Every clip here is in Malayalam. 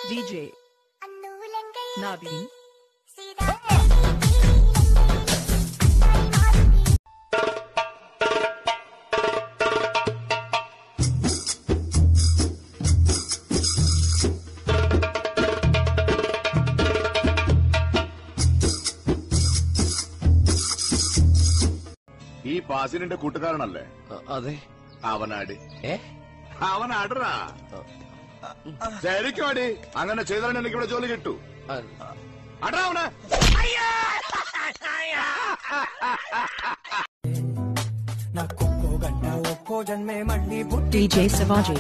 DJ Naveen ഈ പാസിനിന്റെ കൂട്ടുകാരനല്ലേ അതെ അവനാട് ഏ അവനാടറാ ശരിക്കും അടി അങ്ങനെ ചെയ്താലും എനിക്ക് ഇവിടെ ജോലി കിട്ടൂ അടാ അവനെ DJ Savaji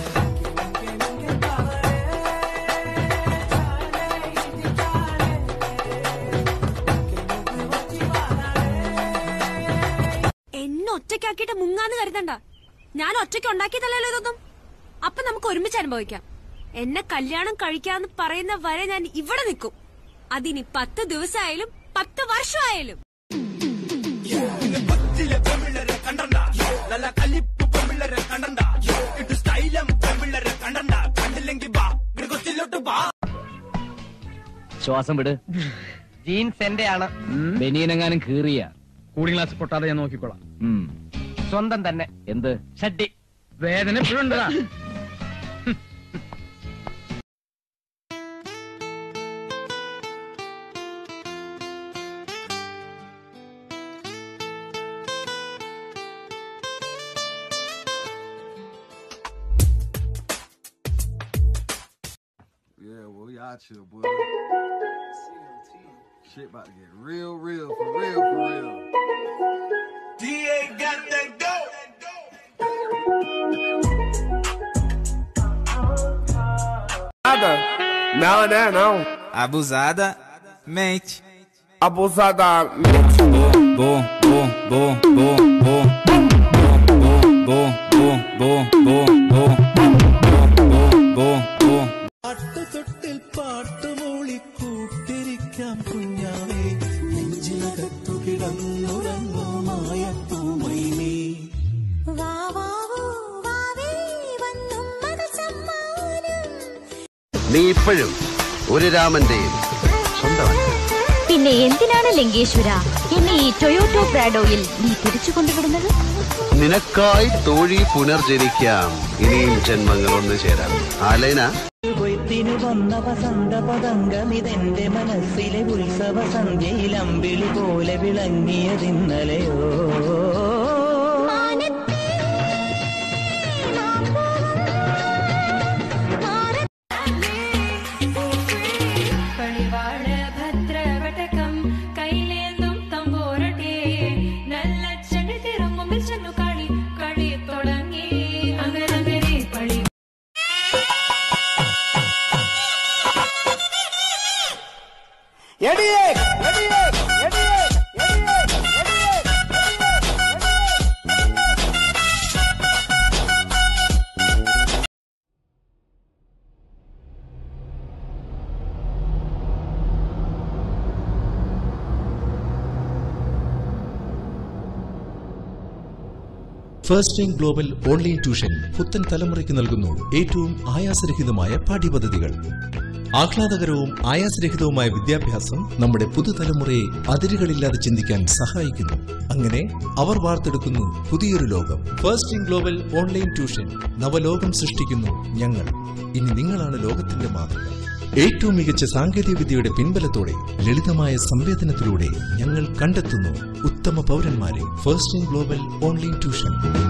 എന്നെ ഒറ്റയ്ക്കാക്കിയിട്ട് മുങ്ങാന്ന് കരുതണ്ട ഞാൻ ഒറ്റയ്ക്ക് ഉണ്ടാക്കിയതല്ലല്ലോ ഇതൊന്നും അപ്പൊ നമുക്ക് ഒരുമിച്ച് അനുഭവിക്കാം എന്നെ കല്യാണം കഴിക്കാന്ന് പറയുന്ന വരെ ഞാൻ ഇവിടെ നിൽക്കും അതിനി പത്ത് ദിവസമായാലും പത്ത് വർഷമായാലും ശ്വാസം വിട് ജീൻസ് എന്റെ ആണ് ബനിയനെങ്ങാനും കീറിയ കൂളിംഗ് ഗ്ലാസ് പൊട്ടാതെ ഞാൻ നോക്കിക്കോളാം ഉം. സ്വന്തം തന്നെ എന്ത് ഷഡ്ഡി വേദന എപ്പോഴും ഉണ്ടതാ Yeah, well, y'all chill, boy. Shit about to get real, real, for real, for real. Melanão, Abusada, mente. abusada, Bom, bom, bom, bom, bom, bom, bom, bom, bom, bom, bom, bom, bom, bom, bom. പാട്ടുതൊട്ടിൽ പാട്ടുമൂളി കൂട്ടിരിക്കാം കുഞ്ഞാവേ നെഞ്ചിലകത്തു കിടന്നുറങ്ങോ മായപ്പൂമൈനേ നീ ഇപ്പോഴും ഒരു രാമന്റെയും സ്വന്തമല്ല പിന്നെ എന്തിനാണ് ലങ്കേശ്വര എന്നെ ഈ ടൊയോട്ടോ പ്രാഡോയിൽ നീ തിരിച്ചു കൊണ്ടുവിടുന്നത് നിനക്കായി തോഴി പുനർജനിക്കാം ഇനിയും ജന്മങ്ങൾ ഒന്നു ചേരാം ആലൈന കൊയ്ത്തിനു വന്ന വസന്ത പതംഗമിതെന്റെ മനസ്സിലെ ഉത്സവ സന്ധ്യയിൽ അമ്പിളി പോലെ വിളങ്ങിയതിന്നലെയോ പണിവാള ഭദ്രവടകം കൈലേന്തും തമ്പോരട്ടെ നല്ല ചെടി തിരുമുമ്പിൽ ചെന്നു കളി കളി തുടങ്ങി അങ്ങനെ പളി first time global online tuition പുത്തൻ തലമുറയ്ക്ക് നൽകുന്നു ഏറ്റവും ആയാസരഹിതമായ പാഠ്യപദ്ധതികൾ ആഹ്ലാദകരവും ആയാസരഹിതവുമായ വിദ്യാഭ്യാസം നമ്മുടെ പുതുതലമുറയെ അതിരുകളില്ലാതെ ചിന്തിക്കാൻ സഹായിക്കുന്നു അങ്ങനെ അവർ വാർത്തെടുക്കുന്നു പുതിയൊരു ലോകം first in global online tuition നവലോകം സൃഷ്ടിക്കുന്നു ഞങ്ങൾ ഇനി നിങ്ങളാണ് ലോകത്തിന്റെ മാതൃക ഏറ്റവും മികച്ച സാങ്കേതിക വിദ്യയുടെ പിൻബലത്തോടെ ലളിതമായ സംവേദനത്തിലൂടെ ഞങ്ങൾ കണ്ടെത്തുന്നു ഉത്തമ പൗരന്മാരെ first in global online tuition